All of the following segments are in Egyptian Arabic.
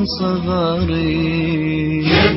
صغري يا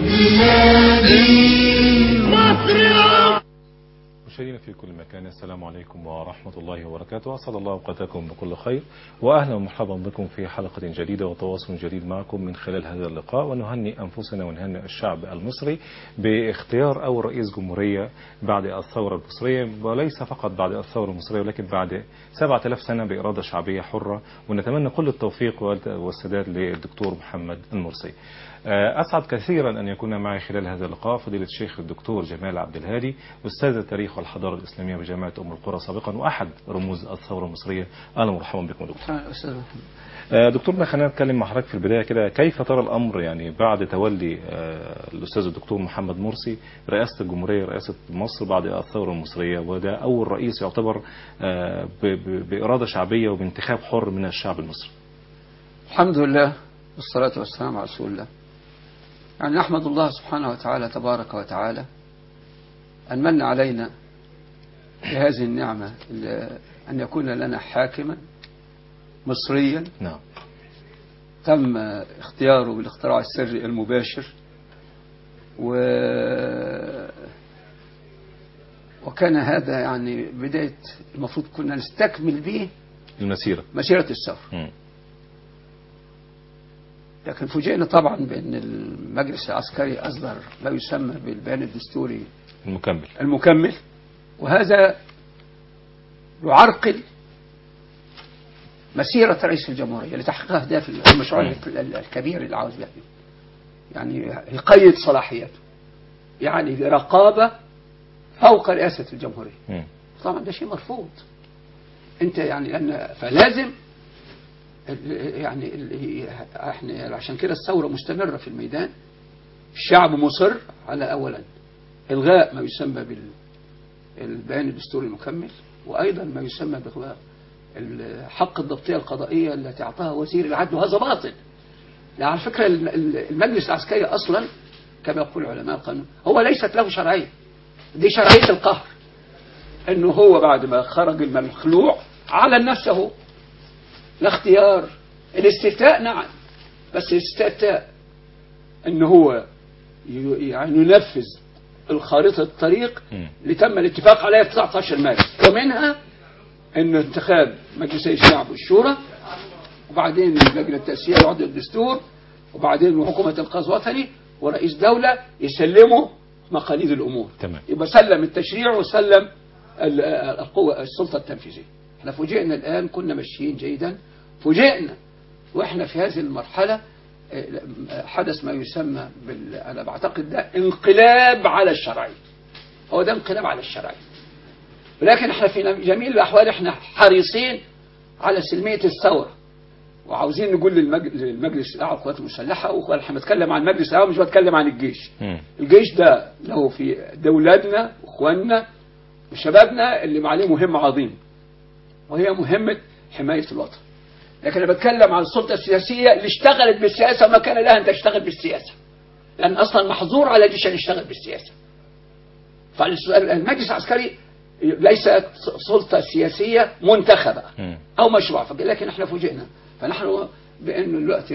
بلادي مصر مشاهدينا في كل مكان السلام عليكم ورحمة الله وبركاته أسعد الله أوقاتكم بكل خير وأهلا ومرحبا بكم في حلقة جديدة وتواصل جديد معكم من خلال هذا اللقاء ونهني أنفسنا ونهنئ الشعب المصري باختيار أول رئيس جمهورية بعد الثورة المصرية وليس فقط بعد الثورة المصرية ولكن بعد 7000 سنة بإرادة شعبية حرة ونتمنى كل التوفيق والسداد للدكتور محمد المرسي أسعد كثيرا أن يكون معي خلال هذا اللقاء فضيلة الشيخ الدكتور جمال عبد الهادي أستاذ التاريخ والحضارة الإسلامية بجامعة أم القرى سابقا وأحد رموز الثورة المصرية أهلا ومرحبا بكم دكتور دكتورنا خلينا نتكلم مع حضرتك في البداية كده كيف ترى الأمر يعني بعد تولي الأستاذ الدكتور محمد مرسي رئاسة الجمهورية رئاسة مصر بعد الثورة المصرية وده أول رئيس يعتبر بإرادة شعبية وبانتخاب حر من الشعب المصري الحمد لله والصلاة والسلام على رسول الله يعني نحمد الله سبحانه وتعالى تبارك وتعالى أن من علينا بهذه النعمة أن يكون لنا حاكما مصريا نعم تم اختياره بالاختراع السري المباشر و وكان هذا يعني بداية المفروض كنا نستكمل به المسيرة مسيرة الثورة لكن فوجئنا طبعا بأن المجلس العسكري أصدر ما يسمى بالبيان الدستوري المكمل المكمل وهذا يعرقل مسيرة رئيس الجمهورية لتحقيق أهداف المشروع الكبير اللي عاوز يعمله يعني يقيد صلاحياته يعني رقابة فوق رئاسة الجمهورية طبعا ده شيء مرفوض انت يعني أن فلازم يعني احنا عشان كده الثورة مستمرة في الميدان الشعب مصر على أولا إلغاء ما يسمى بالبيان الدستوري المكمل وأيضا ما يسمى بإغلاق حق الضبطية القضائية التي أعطاها وزير العدل وهذا باطل يعني على فكرة المجلس العسكري أصلا كما يقول علماء القانون هو ليست له شرعية دي شرعية القهر أنه هو بعد ما خرج المخلوع على نفسه الاختيار الاستفتاء نعم بس الاستفتاء أنه هو يعني ينفذ الخارطة الطريق اللي تم الاتفاق عليها 19 مارس ومنها انه انتخاب مجلسي الشعب والشورى وبعدين لجنة التأسيس وعد الدستور وبعدين حكومة انقاذ وطني ورئيس دولة يسلموا مقاليد الأمور تمام. يبقى سلم التشريع وسلم القوة السلطة التنفيذية احنا فوجئنا الآن كنا ماشيين جيدا فوجئنا واحنا في هذه المرحلة حدث ما يسمى بال... أنا بعتقد ده انقلاب على الشرعية هو ده انقلاب على الشرعية ولكن احنا في جميع الأحوال احنا حريصين على سلمية الثورة وعاوزين نقول للمجلس الأعلى للقوات المسلحة واحنا بنتكلم عن المجلس الأعلى مش بتكلم عن الجيش م. الجيش ده له في دولادنا واخواننا وشبابنا اللي عليه مهمة عظيمة وهي مهمة حماية الوطن لكن أنا بتكلم عن السلطة السياسية اللي اشتغلت بالسياسة وما كان لها أن تشتغل بالسياسة لأن أصلا محظور على الجيش أن يشتغل بالسياسة فالمجلس العسكري ليست سلطة سياسية منتخبة أو مشروع لكن احنا فوجئنا فنحن بأن الوقت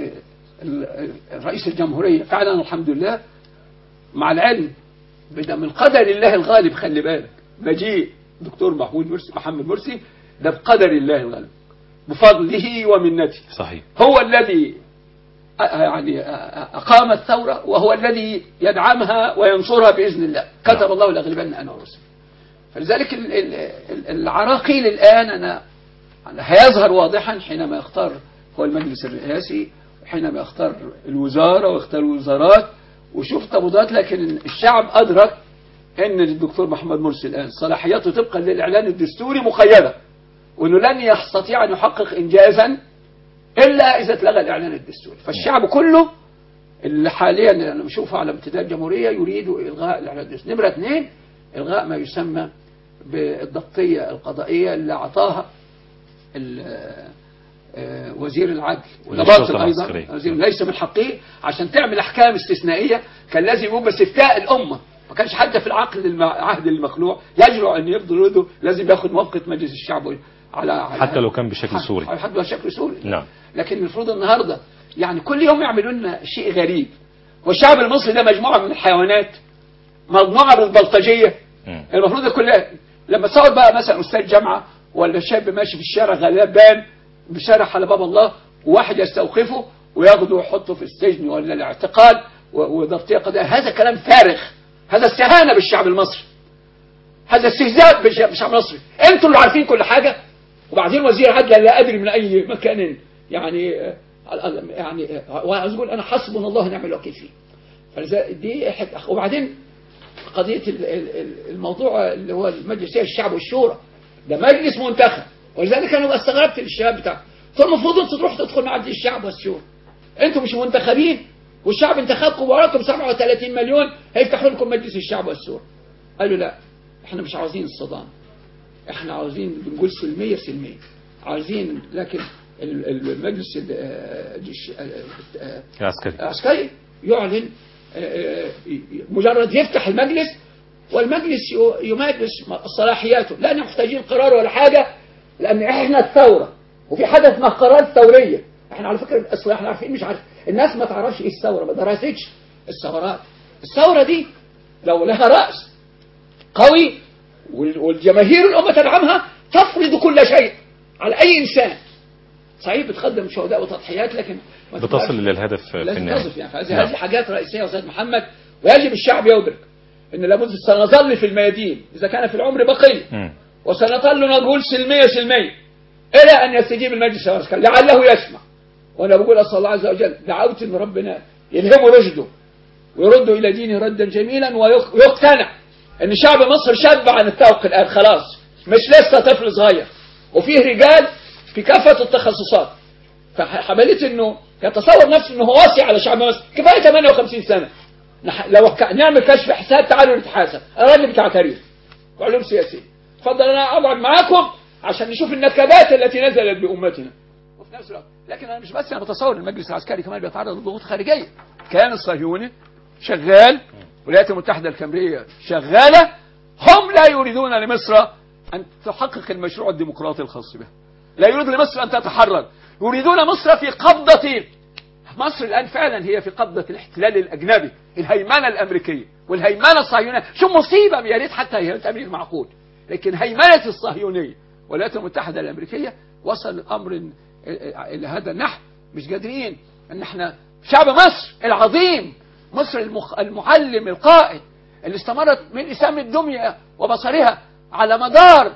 رئيس الجمهورية فعلا الحمد لله مع العلم بدأ من قدر الله الغالب خلي بالك مجيء دكتور محمود مرسي محمد مرسي ده بقدر الله الغالب بفضله ومنته صحيح هو الذي يعني أقام الثورة وهو الذي يدعمها وينصرها بإذن الله كتب الله لأغلبن أنا ورسل فلذلك العراقيل الآن أنا هيظهر واضحا حينما يختار هو المجلس الرئاسي وحينما يختار الوزارة ويختار الوزارات وشوف تبوضات لكن الشعب أدرك أن الدكتور محمد مرسي الآن صلاحياته طبقا للإعلان الدستوري مقيدة وأنه لن يستطيع أن يحقق إنجازا إلا إذا اتلغى الإعلان الدستوري فالشعب كله اللي حاليا أنا بشوفه على امتداد جمهورية يريد إلغاء الإعلان الدستوري نمرة اثنين إلغاء ما يسمى بالضبطية القضائية اللي أعطاها وزير العدل والباطل أيضا وزير ليس من حقه عشان تعمل أحكام استثنائية كان لازم يقوم باستفتاء الأمة ما كانش حتى في العقد العهد المخلوع يجرؤ أن يفضل يده لازم ياخد موقف مجلس الشعب على حتى لو كان بشكل سوري حتى بشكل سوري نعم لكن المفروض النهاردة يعني كل يوم يعملوا لنا شيء غريب والشعب المصري ده مجموعة من الحيوانات مجموعة من البلطجية مم. المفروض كلها لما تصور بقى مثلا أستاذ جامعة ولا شاب ماشي في الشارع غلبان بشارع على باب الله وواحد يستوقفه وياخده ويحطه في السجن ولا الاعتقال و- وضبطية قضائية هذا كلام فارغ هذا استهانة بالشعب المصري هذا استهزاء بالش- بالشعب المصري انتوا اللي عارفين كل حاجة وبعدين وزير عدل لا ادري من اي مكان يعني آه، يعني آه، وعايز اقول انا حسبنا الله ونعم الوكيل فيه فلذا- دي حت- وبعدين قضية ال- ال- ال- الموضوع اللي هو المجلس الشعب والشورى ده مجلس منتخب ولذلك انا استغربت الشباب بتاعه فالمفروض انتوا تروحوا تدخلوا مع مجلس الشعب والشورى انتوا مش منتخبين والشعب انتخبكم وراكم 37 مليون هيفتحوا لكم مجلس الشعب والشورى قالوا لا احنا مش عاوزين الصدام احنا عاوزين بنقول سلمية سلمية عاوزين لكن ال- ال- المجلس ال- آه، الجيش- آه، آه، العسكري عسكري يعلن آه، آه، مجرد يفتح المجلس والمجلس ي- يمارس صلاحياته لا محتاجين قرار ولا حاجة لأن احنا الثورة وفي حاجة اسمها قرارات ثورية احنا على فكرة اصل احنا عارفين مش عارف الناس ما تعرفش ايه الثورة ما درستش الثورات الثورة دي لو لها رأس قوي وال- والجماهير الأمة تدعمها تفرض كل شيء على أي إنسان صحيح بتقدم شهداء وتضحيات لكن ما تبقاش- بتصل للهدف في لازم النهاية تصف يعني فهذه نعم. هذه حاجات رئيسية يا أستاذ محمد ويجب الشعب يدرك أن لابد سنظل في الميادين إذا كان في العمر بقية مم. وسنظل نقول سلمية سلمية إلى أن يستجيب المجلس العسكري لعله يسمع وأنا بقول أسأل الله عز وجل دعوت أن ربنا يلهمه رشده ويرده إلى دينه ردا جميلا ويق- ويقتنع أن شعب مصر شاب عن التوق الآن خلاص مش لسه طفل صغير وفيه رجال في كافة التخصصات فحملت انه يتصور نفسه انه هو واسع على شعب مصر كفايه 58 سنه نح- لو ك- نعمل كشف حساب تعالوا نتحاسب انا راجل بتاع تاريخ وعلوم سياسيه اتفضل انا اقعد معاكم عشان نشوف النكبات التي نزلت بامتنا وفي نفس الوقت لكن انا مش بس انا بتصور المجلس العسكري كمان بيتعرض لضغوط خارجيه كيان الصهيوني شغال الولايات المتحده الامريكيه شغاله هم لا يريدون لمصر ان تحقق المشروع الديمقراطي الخاص بها لا يريد لمصر أن تتحرر يريدون مصر في قبضة مصر الآن فعلا هي في قبضة الاحتلال الأجنبي الهيمنة الأمريكية والهيمنة الصهيونية شو مصيبة يا ريت حتى هي تأمين معقول لكن هيمنة الصهيونية والولايات المتحدة الأمريكية وصل الأمر إلى هذا النحو مش قادرين أن احنا شعب مصر العظيم مصر المخ... المعلم القائد اللي استمرت من إسام الدنيا وبصرها على مدار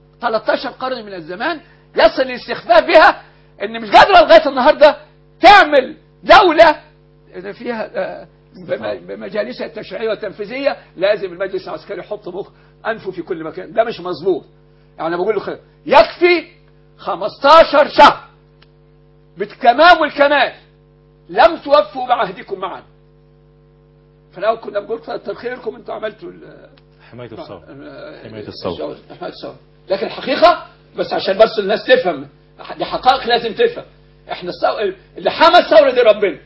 13 قرن من الزمان يصل الاستخفاف بها ان مش قادره لغايه النهارده تعمل دوله فيها آه، بم- بمجالسها التشريعيه والتنفيذيه لازم المجلس العسكري يحط مخ انفه في كل مكان ده مش مظبوط يعني أنا بقول له خير يكفي 15 شهر بالتمام والكمال لم توفوا بعهدكم معا فلو كنا بنقول كتر خيركم انتوا عملتوا ال- حماية الثورة حماية حماية الثورة. حماية الثورة لكن الحقيقة بس عشان بس الناس تفهم دي حقائق لازم تفهم احنا الثورة اللي حمى الثورة دي ربنا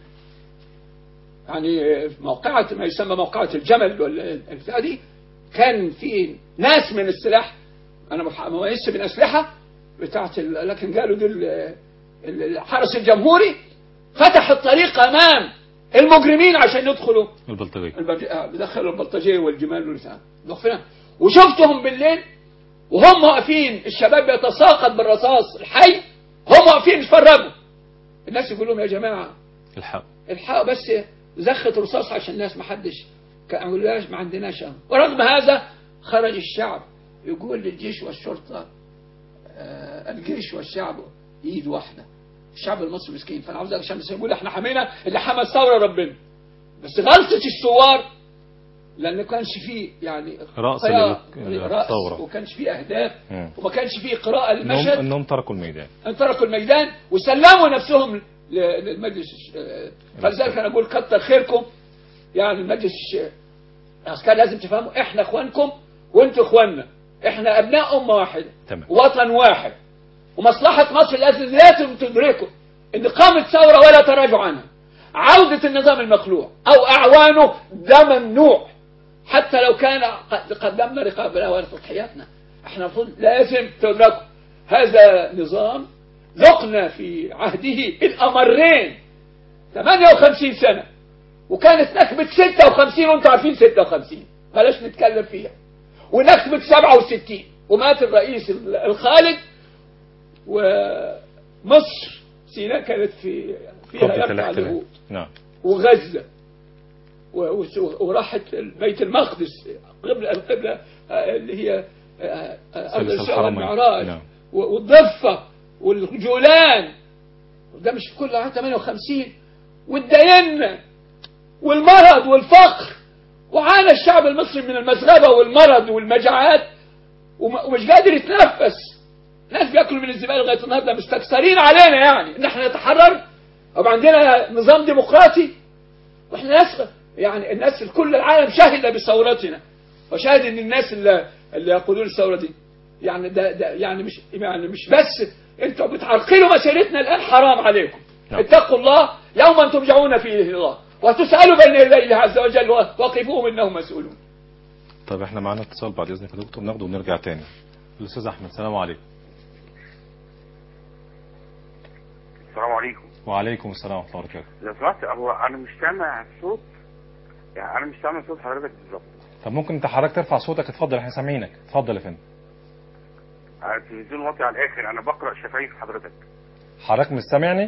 يعني موقعة ما يسمى موقعة الجمل والبتاع دي كان في ناس من السلاح انا ما مميزش بالاسلحة بتاعت ال- لكن قالوا دي ال- ال- الحرس الجمهوري فتح الطريق امام المجرمين عشان يدخلوا البلطجية البلج- آه، بدخلوا البلطجيه والجمال والبتاع دخلنا وشفتهم بالليل وهم واقفين الشباب بيتساقط بالرصاص الحي هم واقفين يتفرجوا الناس يقول لهم يا جماعه الحق الحقوا بس زخة رصاص عشان الناس ما حدش كأولاد ما عندناش أمن ورغم هذا خرج الشعب يقول للجيش والشرطة آه، الجيش والشعب ايد واحدة الشعب المصري مسكين فانا عاوز عشان بس يقول احنا حمينا اللي حمى الثوره ربنا بس غلطة الثوار لان ما كانش فيه يعني رأس قراءة- لل- رأس الثورة. وما كانش فيه اهداف مم. وما كانش فيه قراءة انهم للمشهد انهم تركوا الميدان أن تركوا الميدان وسلموا نفسهم ل- للمجلس آه، فلذلك أنا أقول كتر خيركم يعني المجلس الش- العسكري لازم تفهموا إحنا إخوانكم وأنتوا إخواننا إحنا أبناء أمة واحدة تمام. وطن واحد ومصلحة مصر لازم لازم تدركوا إن قامت ثورة ولا تراجع عنها عودة النظام المخلوع أو أعوانه ده ممنوع حتى لو كان قد قدمنا رقابنا وتضحياتنا احنا المفروض لازم تدركوا هذا نظام ذقنا في عهده الأمرين 58 سنة وكانت نكبة 56 وانتم عارفين 56 بلاش نتكلم فيها ونكبة 67 ومات الرئيس الخالد ومصر سيناء كانت في فيها قبل يرفع الاحتلال اليهود نعم وغزة و- و- وراحت بيت المقدس قبل القبلة آه، اللي هي آه، آه، أرض ثالث الشعر الحرمين. المعراج نعم. و- والضفة والجولان ده مش كل عام 58 والدينة والمرض والفقر وعانى الشعب المصري من المزغبة والمرض والمجاعات وم- ومش قادر يتنفس ناس بياكلوا من الزبالة لغاية النهارده مستكثرين علينا يعني ان احنا نتحرر طب عندنا نظام ديمقراطي واحنا ناس يعني الناس في كل العالم شهد بثورتنا وشاهد ان الناس اللي, اللي يقولون الثوره دي يعني ده, ده يعني مش يعني مش بس انتوا بتعرقلوا مسيرتنا الان حرام عليكم نعم. اتقوا الله يوما ترجعون فيه الى الله وتسالوا بين يدي الله عز وجل وقفوهم انهم مسؤولون طيب احنا معانا اتصال بعد اذنك يا دكتور ناخده ونرجع تاني الاستاذ احمد السلام عليكم السلام عليكم وعليكم السلام ورحمه الله وبركاته لو سمحت هو انا مش سامع صوت يعني انا مش سامع صوت حضرتك بالظبط طب ممكن انت حضرتك ترفع صوتك اتفضل احنا سامعينك اتفضل يا فندم على التلفزيون واطي على الاخر انا بقرا شفايف حضرتك حضرتك مش سامعني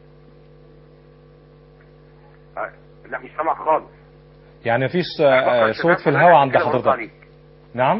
آه، لا مش سامع خالص يعني مفيش أنا آه، بقرأ صوت شفايف في الهواء عند كده برد حضرتك عليك. نعم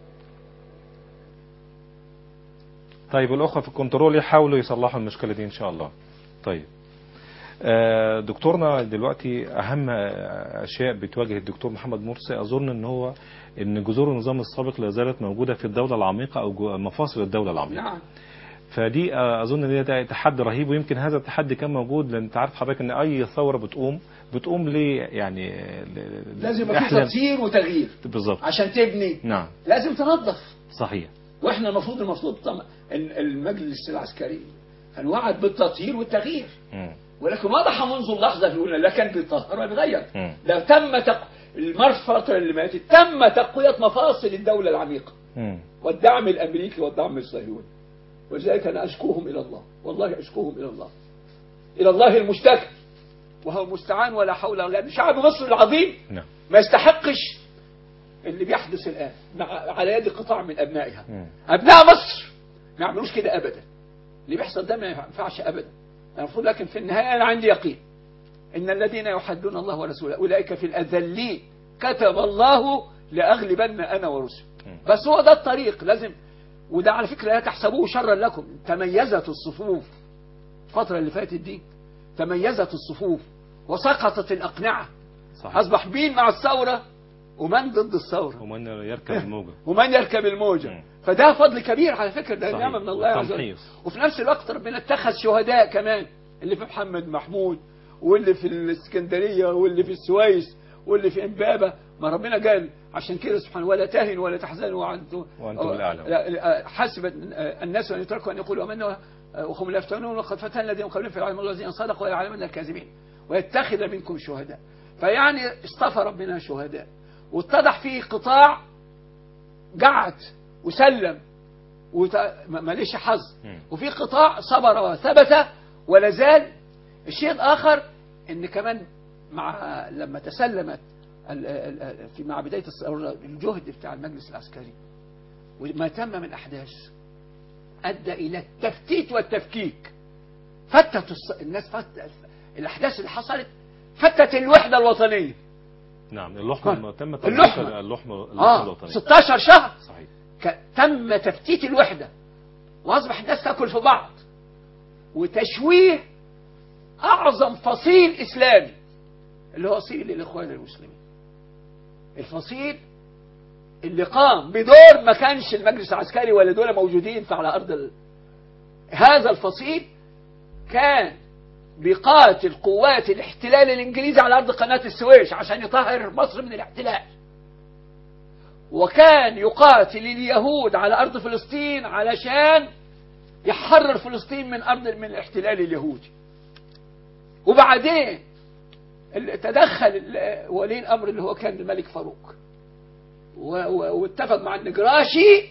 طيب الأخوة في الكنترول يحاولوا يصلحوا المشكلة دي إن شاء الله طيب آه، دكتورنا دلوقتي أهم آه، أشياء بتواجه الدكتور محمد مرسي أظن أن هو أن جذور النظام السابق لا زالت موجودة في الدولة العميقة أو جو- مفاصل الدولة العميقة نعم فدي آه، اظن ان ده تحدي رهيب ويمكن هذا التحدي كان موجود لان انت عارف حضرتك ان اي ثوره بتقوم بتقوم ليه يعني ل- لازم يبقى في إحنا- تطهير وتغيير بالظبط عشان تبني نعم لازم تنظف صحيح واحنا المفروض المفروض طبعا ال- المجلس العسكري كان وعد بالتطهير والتغيير مم. ولكن وضح منذ اللحظه الاولى لا كان بيطهر ولا بيغير مم. ده تم تق... الفتره اللي ماتت تم تقويه مفاصل الدوله العميقه مم. والدعم الامريكي والدعم الصهيوني ولذلك انا اشكوهم الى الله والله اشكوهم الى الله الى الله المشتكى وهو المستعان ولا حول ولا قوه شعب مصر العظيم نعم ما يستحقش اللي بيحدث الآن مع على يد قطاع من أبنائها مم. أبناء مصر ما يعملوش كده أبدا اللي بيحصل ده ما ينفعش أبدا المفروض لكن في النهاية أنا عندي يقين إن الذين يحدون الله ورسوله أولئك في الأذلين كتب الله لأغلبن أنا ورسلي مم. بس هو ده الطريق لازم وده على فكرة لا تحسبوه شرا لكم تميزت الصفوف الفترة اللي فاتت دي تميزت الصفوف وسقطت الأقنعة صحيح أصبح مين مع الثورة ومن ضد الثورة ومن يركب الموجة ومن يركب الموجة مم. فده فضل كبير على فكرة ده صحيح. نعمة من الله عز وجل والتمحيص. وفي نفس الوقت ربنا اتخذ شهداء كمان اللي في محمد محمود واللي في الاسكندرية واللي في السويس واللي في امبابة ما ربنا قال عشان كده سبحانه ولا تهنوا ولا تحزنوا وانتم وأنتم الأعلون. لا- لا- حسب الناس ان يتركوا ان يقولوا امنا وهم لا يفتنون وقد فتنا الذين قبلهم في العالم الذين صدقوا ويعلمون الكاذبين ويتخذ منكم شهداء فيعني اصطفى ربنا شهداء واتضح فيه قطاع قعد وسلم وت... ما- ماليش حظ مم. وفي قطاع صبر وثبت ولا زال الشيء الآخر ان كمان مع لما تسلمت ال- ال- ال- في مع بداية الثورة الجهد بتاع المجلس العسكري وما تم من أحداث أدى إلى التفتيت والتفكيك فتت الص- الناس فتت الأحداث اللي حصلت فتت الوحدة الوطنية نعم اللحمة تم اللحمة. اللحمة اللحمة اللحمة آه الوطنية 16 شهر صحيح ك- تم تفتيت الوحدة وأصبح الناس تأكل في بعض وتشويه أعظم فصيل إسلامي اللي هو فصيل الإخوان المسلمين الفصيل اللي قام بدور ما كانش المجلس العسكري ولا دول موجودين في على أرض ال... هذا الفصيل كان بيقاتل قوات الاحتلال الإنجليزي على أرض قناة السويس عشان يطهر مصر من الاحتلال وكان يقاتل اليهود على أرض فلسطين علشان يحرر فلسطين من أرض من الاحتلال اليهودي وبعدين ال- تدخل ال- ولي الأمر اللي هو كان الملك فاروق و- و- واتفق مع النجراشي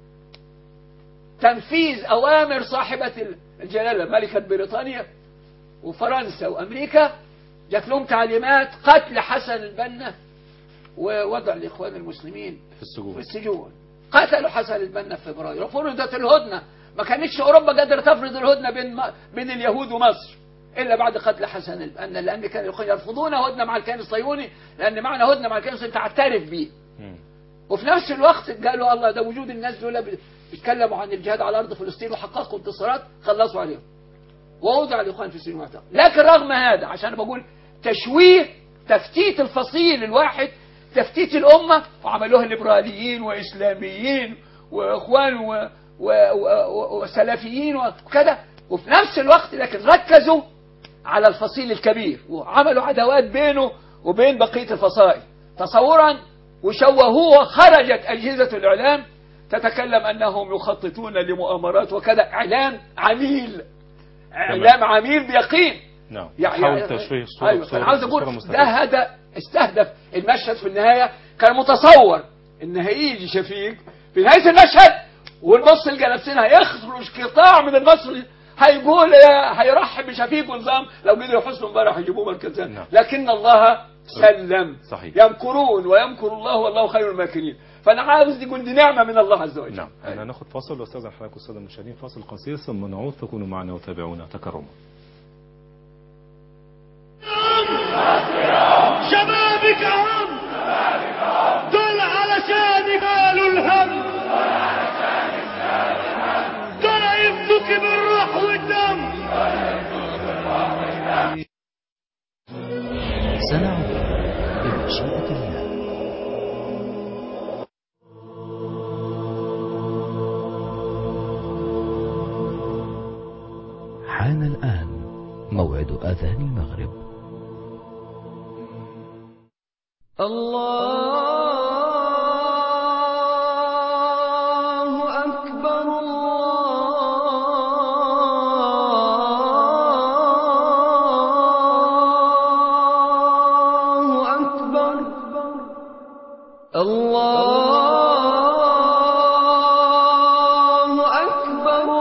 تنفيذ أوامر صاحبة ال- الجلالة ملكة بريطانيا وفرنسا وأمريكا جات لهم تعليمات قتل حسن البنا ووضع الإخوان المسلمين في في السجون السجون قتلوا حسن البنا في فبراير وفرضت الهدنة ما كانتش أوروبا قادرة تفرض الهدنة بين م- بين اليهود ومصر إلا بعد قتل حسن البنا لأن كانوا الإخوان يرفضون هدنة مع الكيان الصهيوني لأن معنى هدنة مع الكيان الصهيوني تعترف به مم. وفي نفس الوقت قالوا الله ده وجود الناس دول بي- بيتكلموا عن الجهاد على أرض فلسطين وحققوا انتصارات خلصوا عليهم ووضع الإخوان في سجن واعتقل لكن رغم هذا عشان بقول تشويه تفتيت الفصيل الواحد تفتيت الأمة وعملوها ليبراليين وإسلاميين وإخوان و... و... و... و... وسلفيين وكذا وفي نفس الوقت لكن ركزوا على الفصيل الكبير وعملوا عداوات بينه وبين بقية الفصائل تصورا وشوهوه وخرجت أجهزة الإعلام تتكلم أنهم يخططون لمؤامرات وكذا إعلام عميل إعلام عميل بيقين نعم يعني حاول تشويه الصورة ايوه بصورة- فانا عاوز بصورة اقول مستفزة. ده هذا استهدف المشهد في النهايه كان متصور ان هيجي شفيق في نهايه المشهد والنص الجلابسين هيخرج قطاع من المصري هيقول يا- هيرحب بشفيق ونظام لو قدروا يحسنوا امبارح يجيبوه مركز نعم. لكن الله سلم صحيح. يمكرون ويمكر الله والله خير الماكرين فانا عاوز يقول دي نعمه من الله عز وجل نعم أنا ناخد فاصل واستاذن حضرتك والسادة المشاهدين فاصل قصير ثم نعود فكونوا معنا وتابعونا تكرما شبابك هم دول علشان قالوا الهم دول يفدوك بالروح والدم سنعود بمشيئة الله حان الآن موعد أذان المغرب الله أكبر الله أكبر الله أكبر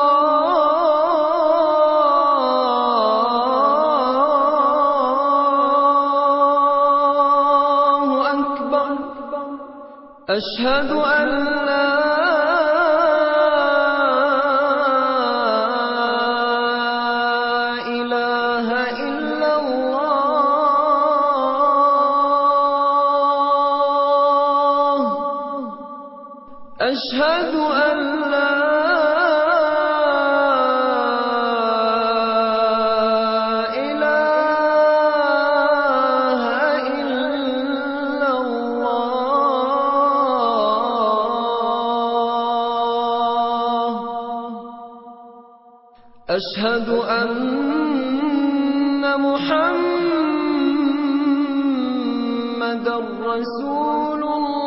الله أكبر أشهد أن لا إله إلا الله أشهد أن لا إله إلا الله أشهد أن محمد رسول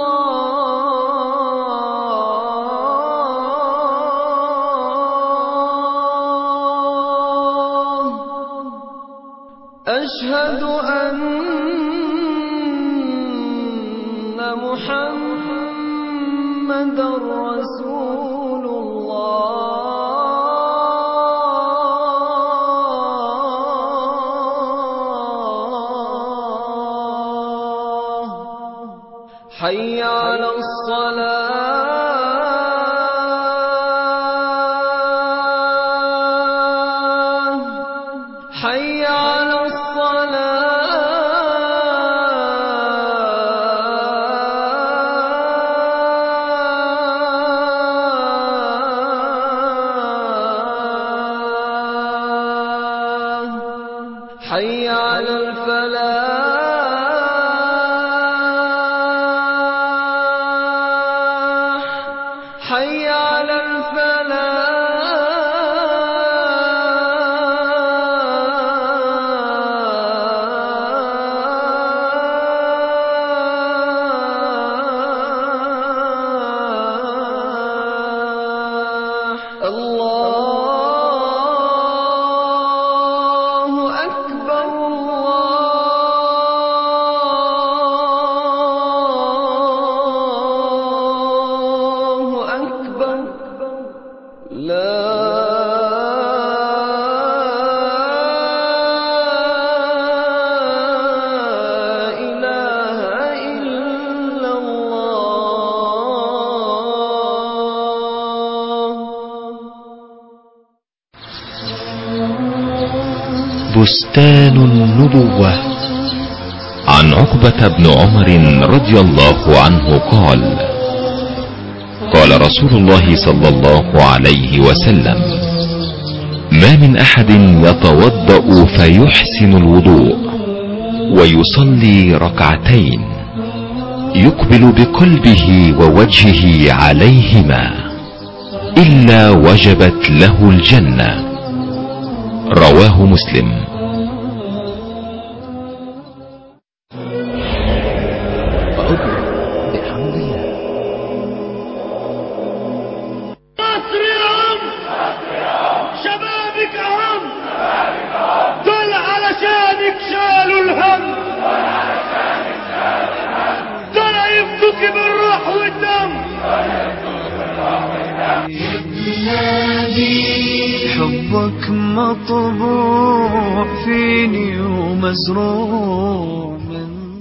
الله أشهد أن محمد رسول الله حي على الصلاة حي على الصلاة حي على الفلاح حي على الفلاح الله أكبر الله بستان النبوة عن عقبة بن عمر رضي الله عنه قال قال رسول الله صلى الله عليه وسلم ما من احد يتوضا فيحسن الوضوء ويصلي ركعتين يقبل بقلبه ووجهه عليهما الا وجبت له الجنه رواه مسلم عدنا بحمد الله مصر يا عم شبابك أهم دول علشانك شالوا الهم دول يفدوك بالروح والدم حبك مطبوع فيني ومزروع من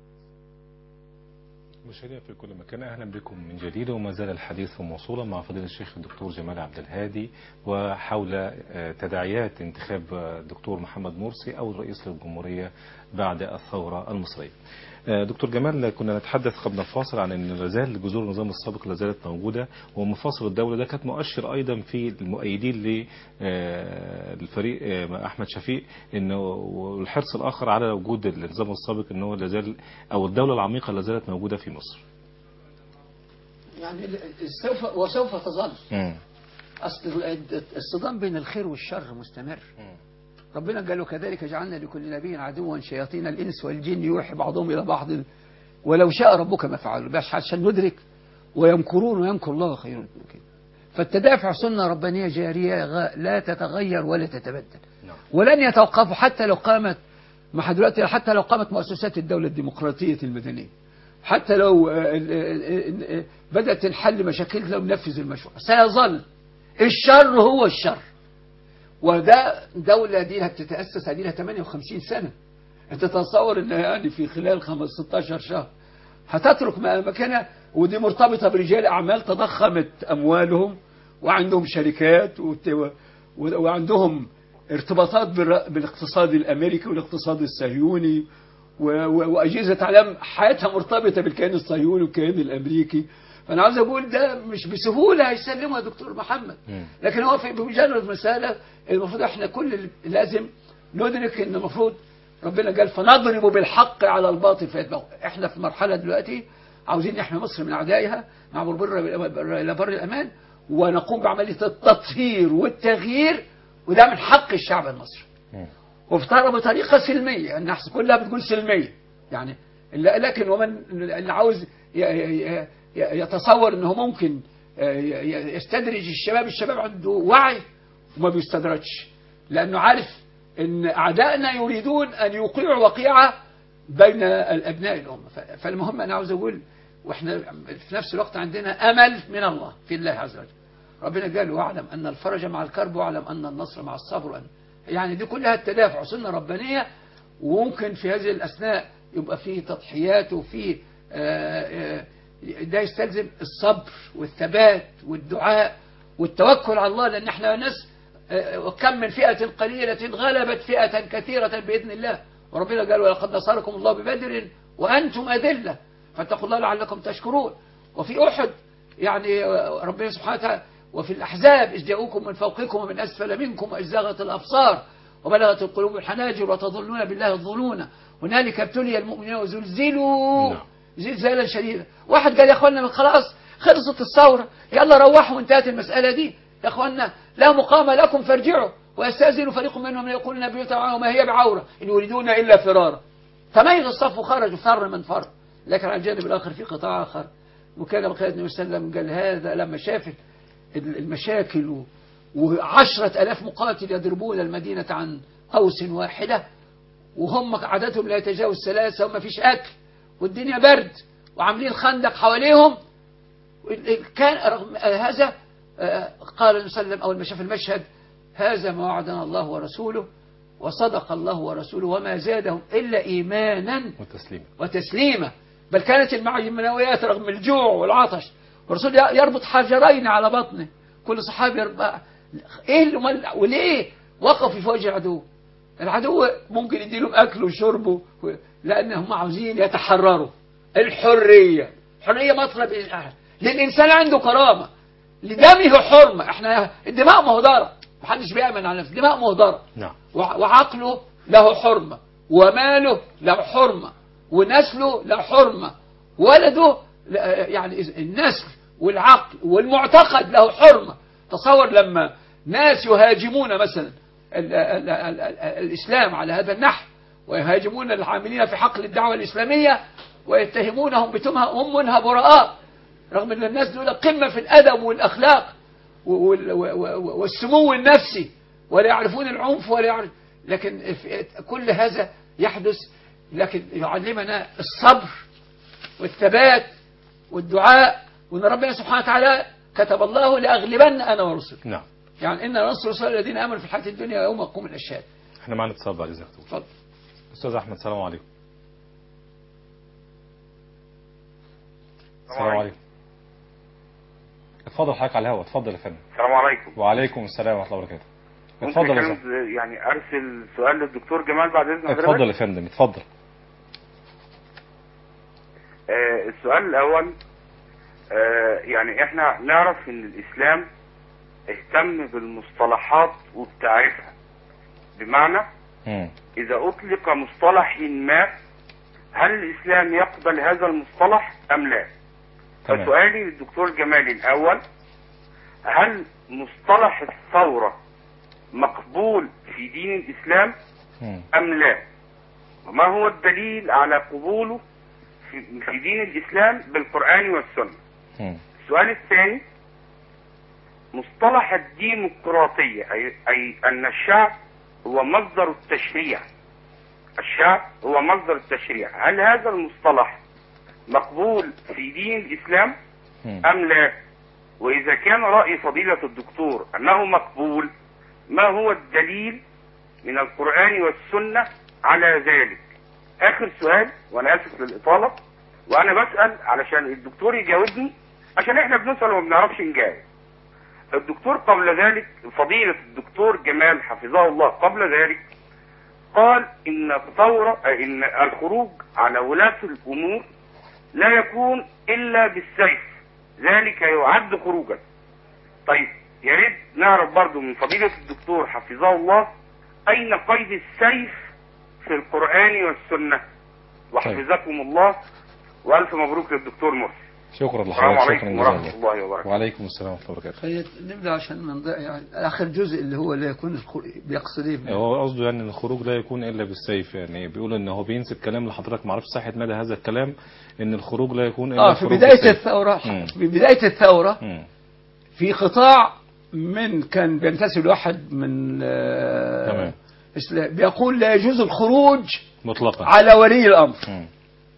مشاهدينا في كل مكان اهلا بكم من جديد وما زال الحديث موصولا مع فضيله الشيخ الدكتور جمال عبد الهادي وحول آه، تداعيات انتخاب آه، الدكتور محمد مرسي او الرئيس للجمهوريه بعد الثوره المصريه. آه، دكتور جمال كنا نتحدث قبل الفاصل عن ان لا زال جذور النظام السابق لا زالت موجوده ومفاصل الدوله ده كانت مؤشر ايضا في المؤيدين للفريق احمد شفيق انه والحرص الاخر على وجود النظام السابق انه لا زال او الدوله العميقه لا زالت موجوده في مصر. يعني سوف وسوف تظل مم. أصل الصدام بين الخير والشر مستمر ربنا قال وكذلك جعلنا لكل نبي عدوا شياطين الإنس والجن يوحي بعضهم إلى بعض ولو شاء ربك ما فعلوا بس عشان ندرك ويمكرون ويمكر الله خير الماكرين فالتدافع سنة ربانية جارية غ- لا تتغير ولا تتبدل نعم. ولن يتوقفوا حتى لو قامت ما دلوقتي حتى لو قامت مؤسسات الدولة الديمقراطية المدنية حتى لو آه، ال- ال- ال- بدأت تنحل مشاكلنا وننفذ المشروع سيظل الشر هو الشر وده دولة دي هتتأسس هدي لها 58 سنة انت تتصور انها يعني في خلال 15 16 شهر هتترك م- مكانها ودي مرتبطة برجال أعمال تضخمت أموالهم وعندهم شركات وت- و- وعندهم ارتباطات بالر- بالاقتصاد الأمريكي والاقتصاد الصهيوني و- و- وأجهزة أعلام حياتها مرتبطة بالكيان الصهيوني والكيان الأمريكي فأنا عاوز أقول ده مش بسهولة هيسلمه يا دكتور محمد مم. لكن هو في بمجرد مسألة المفروض احنا كل اللي لازم ندرك ان المفروض ربنا قال فنضرب بالحق على الباطل فيتبعه احنا في مرحلة دلوقتي عاوزين نحمي مصر من اعدائها نعبر بر الى بر الامان ونقوم بعملية التطهير والتغيير وده من حق الشعب المصري مم. وافترض بطريقة سلمية الناس كلها بتقول سلمية يعني لا- لكن ومن اللي عاوز ي- ي- ي- يتصور انه ممكن ي- ي- يستدرج الشباب الشباب عنده وعي وما بيستدرجش لانه عارف ان اعدائنا يريدون ان يوقعوا وقيعة بين الابناء الامه ف- فالمهم انا عاوز اقول واحنا في نفس الوقت عندنا امل من الله في الله عز وجل ربنا قال واعلم ان الفرج مع الكرب واعلم ان النصر مع الصبر وأن يعني دي كلها التدافع سنه ربانيه وممكن في هذه الاثناء يبقى فيه تضحيات وفيه آه، آه، ده يستلزم الصبر والثبات والدعاء والتوكل على الله لان احنا ناس آه، وكم من فئة قليلة غلبت فئة كثيرة بإذن الله وربنا قال ولقد نصركم الله ببدر وأنتم أذلة فاتقوا الله لعلكم تشكرون وفي أحد يعني آه، ربنا سبحانه وتعالى وفي الأحزاب إذ جاءوكم من فوقكم ومن أسفل منكم وإذ زاغت الأبصار وبلغت القلوب الحناجر وتظنون بالله الظنون هنالك ابتلي المؤمنين وزلزلوا نعم. زلزالا شديدا واحد قال يا اخوانا من خلاص خلصت الثورة يلا روحوا وانتهت المسألة دي يا اخوانا لا مقام لكم فارجعوا ويستأذن فريق منهم يقول النبي تعالى وما هي بعورة إن يريدون إلا فرارا تميز الصف وخرجوا فر من فر لكن على الجانب الآخر في قطاع آخر وكان بقية النبي صلى الله عليه وسلم قال هذا لما شاف المشاكل و- وعشرة ألاف مقاتل يضربون المدينة عن قوس واحدة وهم عددهم لا يتجاوز ثلاثة وما فيش أكل والدنيا برد وعاملين خندق حواليهم كان رغم هذا آه، قال النبي صلى الله عليه وسلم أول ما شاف المشهد هذا ما وعدنا الله ورسوله وصدق الله ورسوله وما زادهم إلا إيمانا وتسليما وتسليما بل كانت المعنويات رغم الجوع والعطش والرسول يربط حجرين على بطنه كل صحابي يربط ايه اللي مل... وليه وقفوا في وجه العدو العدو ممكن يديلهم أكل وشرب و- لأنهم عاوزين يتحرروا الحرية الحرية مطلب للإنسان عنده كرامة لدمه حرمة احنا الدماء مهدرة محدش بيأمن على نفسه الدماء مهدرة نعم وع- وعقله له حرمة وماله له حرمة ونسله له حرمة ولده ل- يعني إذ- النسل والعقل والمعتقد له حرمة تصور لما ناس يهاجمون مثلا ال ال ال ال الإسلام على هذا النحو ويهاجمون العاملين في حقل الدعوة الإسلامية ويتهمونهم بتهمة هم منها براء رغم أن الناس دول قمة في الأدب والأخلاق وال- و- و- والسمو النفسي ولا يعرفون العنف ولا يعرف لكن في- كل هذا يحدث لكن يعلمنا الصبر والثبات والدعاء وان ربنا سبحانه وتعالى كتب الله لاغلبن انا ورسلي نعم يعني ان نصر رسول الذين امنوا في الحياه الدنيا يوم يقوم الاشهاد احنا معنا اتصال بعد اذنك دكتور. اتفضل استاذ احمد السلام عليكم السلام عليكم اتفضل حضرتك على الهواء اتفضل يا فندم السلام عليكم وعليكم السلام ورحمه الله وبركاته ممكن اتفضل يا أتكلم فندم ز- يعني ارسل سؤال للدكتور جمال بعد اذن حضرتك اتفضل يا فندم اتفضل آه السؤال الاول آه يعني احنا نعرف ان الاسلام اهتم بالمصطلحات وبتعريفها بمعنى مم. اذا اطلق مصطلح ما هل الاسلام يقبل هذا المصطلح ام لا تمام فسؤالي للدكتور جمال الأول هل مصطلح الثورة مقبول في دين الإسلام مم. أم لا وما هو الدليل على قبوله في في دين الإسلام بالقرآن والسنة مم. السؤال الثاني مصطلح الديمقراطية أي, أي أن الشعب هو مصدر التشريع الشعب هو مصدر التشريع هل هذا المصطلح مقبول في دين الإسلام مم. أم لا وإذا كان رأي فضيلة الدكتور أنه مقبول ما هو الدليل من القرآن والسنة على ذلك آخر سؤال وأنا آسف للإطالة وأنا بسأل علشان الدكتور يجاوبني عشان إحنا بنسأل وما بنعرفش نجاوب الدكتور قبل ذلك فضيلة الدكتور جمال حفظه الله قبل ذلك قال إن الثورة إن الخروج على ولاة الأمور لا يكون إلا بالسيف ذلك يعد خروجا طيب يا ريت نعرف برضو من فضيلة الدكتور حفظه الله أين قيد السيف في القرآن والسنة وحفظكم الله وألف مبروك للدكتور مرسي شكرا السلام لحضرتك شكرا عليكم جزيلا ورحمة الله وبركاته وعليكم السلام ورحمه الله وبركاته خلينا نبدا عشان ما نضيع يعني اخر جزء اللي هو لا يكون الخ- بيقصد ايه هو قصده يعني ان الخروج لا يكون الا بالسيف يعني بيقول ان هو بينسب كلام لحضرتك ما اعرفش صحه مدى هذا الكلام ان الخروج لا يكون الا اه في الخروج بدايه بالسيف. الثوره مم. في بدايه الثوره مم. في قطاع من كان بينتسب لواحد من آه، تمام. إسلام بيقول لا يجوز الخروج مطلقا على ولي الامر مم.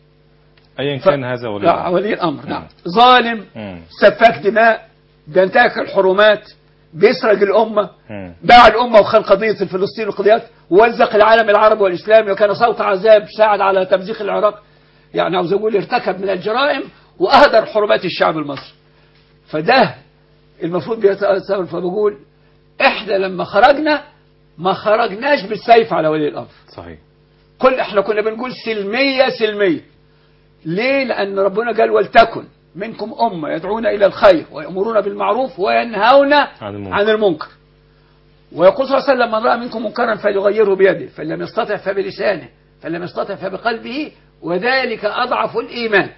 ايا ف- كان هذا ولي لا الأمر. ولي الامر نعم مم. ظالم مم. سفاك دماء بينتهك الحرمات بيسرق الامه مم. باع الامه وخان قضيه الفلسطين والقضيات ووزق العالم العربي والاسلامي وكان صوت عذاب ساعد على تمزيق العراق يعني عاوز اقول ارتكب من الجرائم واهدر حرمات الشعب المصري فده المفروض بيتأثر فبقول احنا لما خرجنا ما خرجناش بالسيف على ولي الامر صحيح كل احنا كنا بنقول سلمية سلمية ليه لأن ربنا قال ولتكن منكم أمة يدعون إلى الخير ويأمرون بالمعروف وينهون عن المنكر. عن المنكر ويقول صلى الله عليه وسلم من رأى منكم منكرا فليغيره بيده فإن لم يستطع فبلسانه فإن لم يستطع فبقلبه وذلك أضعف الإيمان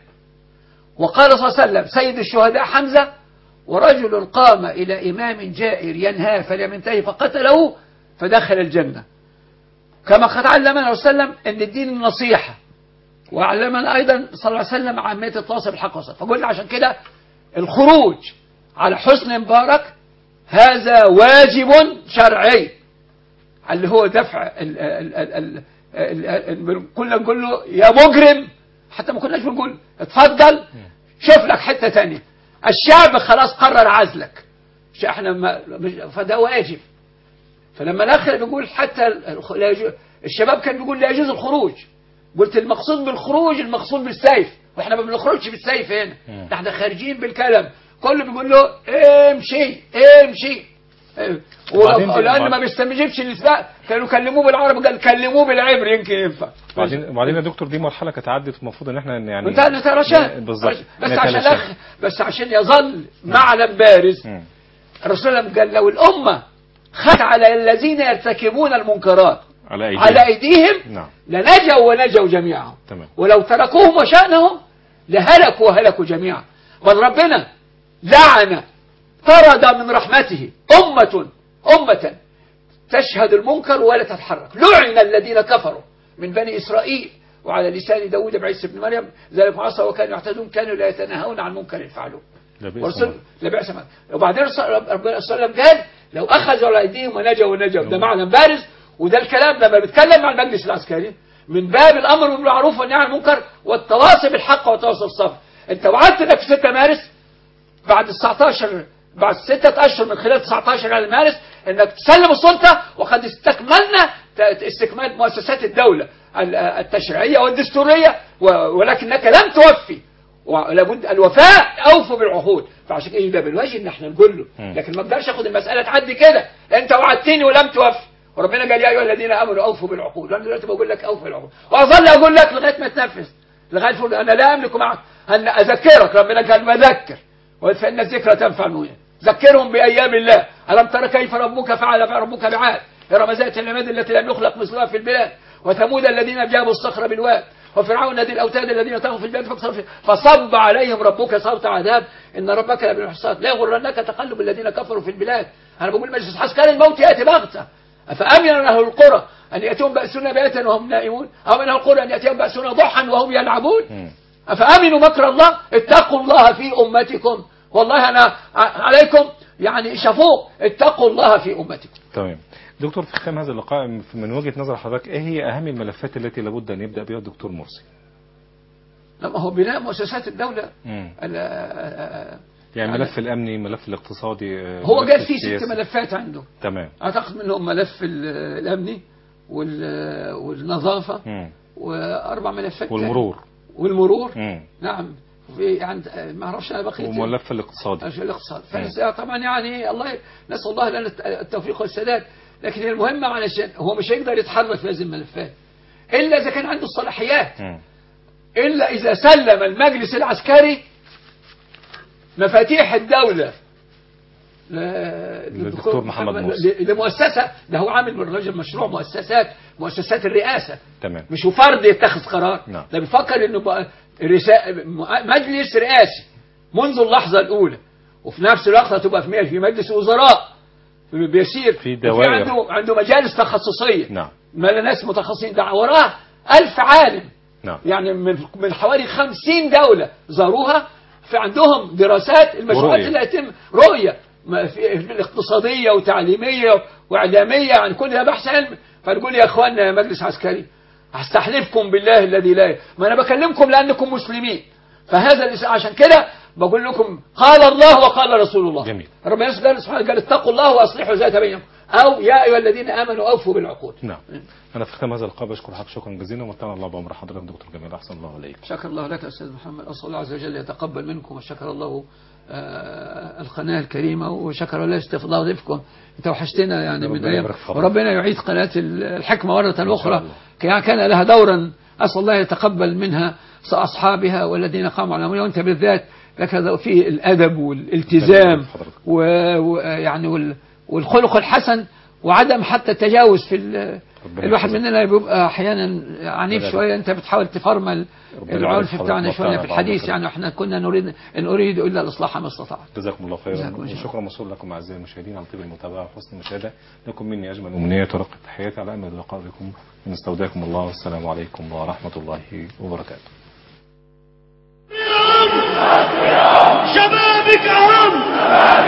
وقال صلى الله عليه وسلم سيد الشهداء حمزة ورجل قام إلى إمام جائر ينهاه فلم ينتهي فقتله فدخل الجنة كما قد علمنا صلى الله عليه وسلم أن الدين النصيحة وعلمنا أيضا صلى الله عليه وسلم عامية التواصل بالحق والصبر فقلنا عشان كده الخروج على حسن مبارك هذا واجب شرعي اللي هو دفع ال ال ال ال ال ال كنا نقول له يا مجرم حتى ما كناش بنقول اتفضل شوف لك حتة تانية الشعب خلاص قرر عزلك مش احنا ما مش فده واجب فلما الاخر بيقول حتى الخ- لا يجوز الشباب كان بيقول لا يجوز الخروج قلت المقصود بالخروج المقصود بالسيف واحنا ما بنخرجش بالسيف هنا مم. ده احنا خارجين بالكلام كله بيقول له امشي امشي إيه. وبعدين ولو- دي- لان وبعد- ما بيستجيبش الاسباق كانوا كلموه بالعربي قال كلموه بالعبري يمكن ينفع وبعدين وبعدين يا دكتور دي مرحله كانت عدت المفروض ان احنا يعني انت نترشاه بالظبط بس عشان نتلاشاها. أخ... بس عشان يظل معلم بارز مم. الرسول صلى الله عليه وسلم قال لو الامه خاف على الذين يرتكبون المنكرات على ايدينا على ايديهم نعم لنجوا ونجوا جميعا تمام ولو تركوهم وشأنهم لهلكوا وهلكوا جميعا بل ربنا لعن طرد من رحمته أمة أمة تشهد المنكر ولا تتحرك لعن الذين كفروا من بني إسرائيل وعلى لسان داود بن عيسى بن مريم ذلك عصى وكانوا يعتدون كانوا لا يتناهون عن منكر فعلوه لبئس ورسول ما- لبئس ما وبعدين رسول- ربنا صلى الله عليه وسلم قال لو اخذوا على ايديهم ونجوا ونجوا ده معنى بارز وده الكلام لما بيتكلم مع المجلس العسكري من باب الامر بالمعروف والنهي عن المنكر والتواصي بالحق والتواصي بالصبر انت وعدت انك في 6 مارس بعد 19 بعد ستة أشهر من خلال 19 على مارس أنك تسلم السلطة وقد استكملنا ت- استكمال مؤسسات الدولة ال- التشريعية والدستورية و- ولكنك لم توفي ولابد الوفاء أوفوا بالعهود فعشان كده ده بالواجب ان احنا نقول له مم. لكن ما اقدرش اخد المسألة تعدي كده انت وعدتني ولم توفي وربنا قال يا ايها الذين امنوا اوفوا بالعقود وانا دلوقتي بقول لك اوفوا بالعقود واظل اقول لك لغايه ما تنفذ لغايه فوق انا لا املك معك ان اذكرك ربنا قال بذكر فان الذكرى تنفع المؤمنين ذكرهم بايام الله الم تر كيف ربك فعل ربك بعاد ارم ذات العماد التي لم يخلق مثلها في البلاد وثمود الذين جابوا الصخر بالواد وفرعون ذي الاوتاد الذين طغوا في البلاد فاكثروا فيها. فصب عليهم ربك صوت عذاب ان ربك لبالمحصات لا يغرنك تقلب الذين كفروا في البلاد انا بقول مجلس عسكري الموت ياتي بغته افامن اهل القرى ان ياتيهم باسنا بياتا وهم نائمون او من اهل القرى ان ياتيهم باسنا ضحى وهم يلعبون مم. أفأمنوا مكر الله اتقوا الله في أمتكم والله أنا ع- عليكم يعني شافوه اتقوا الله في أمتكم تمام دكتور في ختام هذا اللقاء من وجهة نظر حضرتك ايه هي اهم الملفات التي لابد ان يبدأ بها الدكتور مرسي لما هو بناء مؤسسات الدولة مم. ال- آه، يعني يعني- ملف الامني ملف الاقتصادي آه، هو ملف قال فيه ست السياسي. ملفات عنده تمام أعتقد منهم ملف ال- الأمني وال- والنظافة مم. وأربع ملفات والمرور والمرور مم. نعم في عند ما أعرفش أنا بقيت وملف الاقتصادي عشان الاقتصاد فالنساء طبعا يعني الله نسأل الله لنا التوفيق والسداد لكن المهم علشان هو مش هيقدر يتحرك في هذه الملفات إلا إذا كان عنده الصلاحيات مم. إلا إذا سلم المجلس العسكري مفاتيح الدولة ل- للدكتور محمد مرسي. ل- لمؤسسة ده هو عامل من رجل مشروع مؤسسات مؤسسات الرئاسة تمام مش هو فرد يتخذ قرار نعم. ده بيفكر انه بقى رسا... م- مجلس رئاسي منذ اللحظة الأولى وفي نفس الوقت هتبقى في في مجلس وزراء بيسير في وفي دوائر. عنده عنده مجالس تخصصية نعم ما ناس متخصصين ده وراه ألف عالم نعم يعني من من حوالي خمسين دولة زاروها في عندهم دراسات المشروعات ورؤية. اللي هيتم رؤية ما في في الاقتصادية وتعليمية وإعلامية عن كل ده بحث علمي فنقول يا إخواننا يا مجلس عسكري هستحلفكم بالله الذي لا ما أنا بكلمكم لأنكم مسلمين فهذا اللي عشان كده بقول لكم قال الله وقال رسول الله جميل. ربنا سبحانه قال اتقوا الله واصلحوا ذات بينكم او يا ايها الذين امنوا اوفوا بالعقود نعم انا في ختام هذا اللقاء بشكر حضرتك شكرا جزيلا ومتعنا الله بعمر حضرتك دكتور جميل احسن الله عليك شكر الله لك أستاذ محمد أسأل الله عز وجل يتقبل منكم وشكر الله آه، القناة الكريمة وشكر الله استفضاء ضيفكم انت وحشتنا يعني من ربنا أيام يبارك في حضرتك. وربنا يعيد قناة الحكمة مرة أخرى الله. كان كان لها دورا أسأل الله يتقبل منها أصحابها والذين قاموا على أمرها وأنت بالذات لك هذا في الأدب والالتزام ربنا يبارك في حضرتك. ويعني وال- والخلق الحسن وعدم حتى التجاوز في ال- ربنا الواحد يحفظك. مننا بيبقى احيانا عنيف ربنا شويه انت بتحاول تفرمل ربنا العنف يبارك بتاعنا حضرتك شويه في ومتعنا الحديث بعض يعني احنا كنا نريد ان اريد الا الاصلاح ما استطعت جزاكم الله خيرا جزاكم الله. وشكرا موصول لكم اعزائي المشاهدين على طيب المتابعه وحسن المشاهده لكم مني اجمل امنيات ورقه تحياتي على امل اللقاء بكم نستودعكم الله والسلام عليكم ورحمه الله وبركاته شبابك أهم